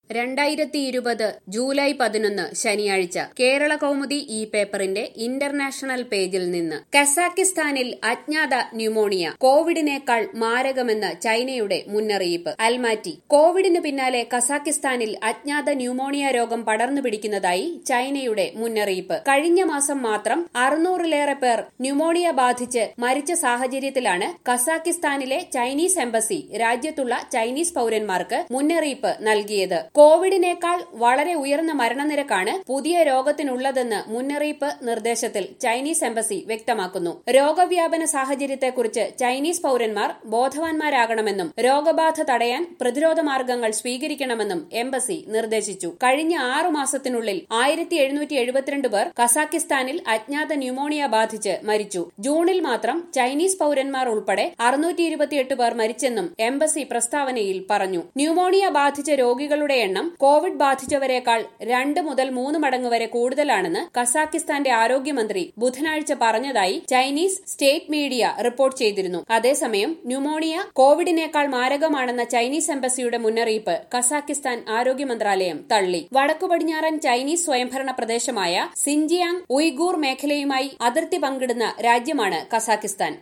രണ്ടായിരത്തി ഇരുപത് ജൂലൈ പതിനൊന്ന് ശനിയാഴ്ച കേരള കൗമുദി ഈ പേപ്പറിന്റെ ഇന്റർനാഷണൽ പേജിൽ നിന്ന് കസാക്കിസ്ഥാനിൽ അജ്ഞാത ന്യൂമോണിയ കോവിഡിനേക്കാൾ മാരകമെന്ന് ചൈനയുടെ മുന്നറിയിപ്പ് അൽമാറ്റി കോവിഡിന് പിന്നാലെ കസാക്കിസ്ഥാനിൽ അജ്ഞാത ന്യൂമോണിയ രോഗം പടർന്നു പിടിക്കുന്നതായി ചൈനയുടെ മുന്നറിയിപ്പ് കഴിഞ്ഞ മാസം മാത്രം അറുന്നൂറിലേറെ പേർ ന്യൂമോണിയ ബാധിച്ച് മരിച്ച സാഹചര്യത്തിലാണ് കസാക്കിസ്ഥാനിലെ ചൈനീസ് എംബസി രാജ്യത്തുള്ള ചൈനീസ് പൌരന്മാർക്ക് മുന്നറിയിപ്പ് നൽകിയത് കോവിഡിനേക്കാൾ വളരെ ഉയർന്ന മരണനിരക്കാണ് പുതിയ രോഗത്തിനുള്ളതെന്ന് മുന്നറിയിപ്പ് നിർദ്ദേശത്തിൽ ചൈനീസ് എംബസി വ്യക്തമാക്കുന്നു രോഗവ്യാപന സാഹചര്യത്തെക്കുറിച്ച് ചൈനീസ് പൌരന്മാർ ബോധവാന്മാരാകണമെന്നും രോഗബാധ തടയാൻ പ്രതിരോധ മാർഗങ്ങൾ സ്വീകരിക്കണമെന്നും എംബസി നിർദ്ദേശിച്ചു കഴിഞ്ഞ ആറു മാസത്തിനുള്ളിൽ ആയിരത്തി എഴുന്നൂറ്റി എഴുപത്തിരണ്ട് പേർ കസാക്കിസ്ഥാനിൽ അജ്ഞാത ന്യൂമോണിയ ബാധിച്ച് മരിച്ചു ജൂണിൽ മാത്രം ചൈനീസ് പൌരന്മാർ ഉൾപ്പെടെ അറുന്നൂറ്റി ഇരുപത്തിയെട്ട് പേർ മരിച്ചെന്നും എംബസി പ്രസ്താവനയിൽ പറഞ്ഞു ന്യൂമോണിയ ബാധിച്ച രോഗികളുടെ എണ്ണം കോവിഡ് ബാധിച്ചവരെക്കാൾ രണ്ട് മുതൽ മൂന്ന് മടങ്ങ് വരെ കൂടുതലാണെന്ന് കസാക്കിസ്ഥാന്റെ ആരോഗ്യമന്ത്രി ബുധനാഴ്ച പറഞ്ഞതായി ചൈനീസ് സ്റ്റേറ്റ് മീഡിയ റിപ്പോർട്ട് ചെയ്തിരുന്നു അതേസമയം ന്യൂമോണിയ കോവിഡിനേക്കാൾ മാരകമാണെന്ന ചൈനീസ് എംബസിയുടെ മുന്നറിയിപ്പ് കസാക്കിസ്ഥാൻ ആരോഗ്യ മന്ത്രാലയം തള്ളി വടക്കു പടിഞ്ഞാറൻ ചൈനീസ് സ്വയംഭരണ പ്രദേശമായ സിൻജിയാങ് ഉയ്ഗൂർ മേഖലയുമായി അതിർത്തി പങ്കിടുന്ന രാജ്യമാണ് കസാക്കിസ്ഥാൻ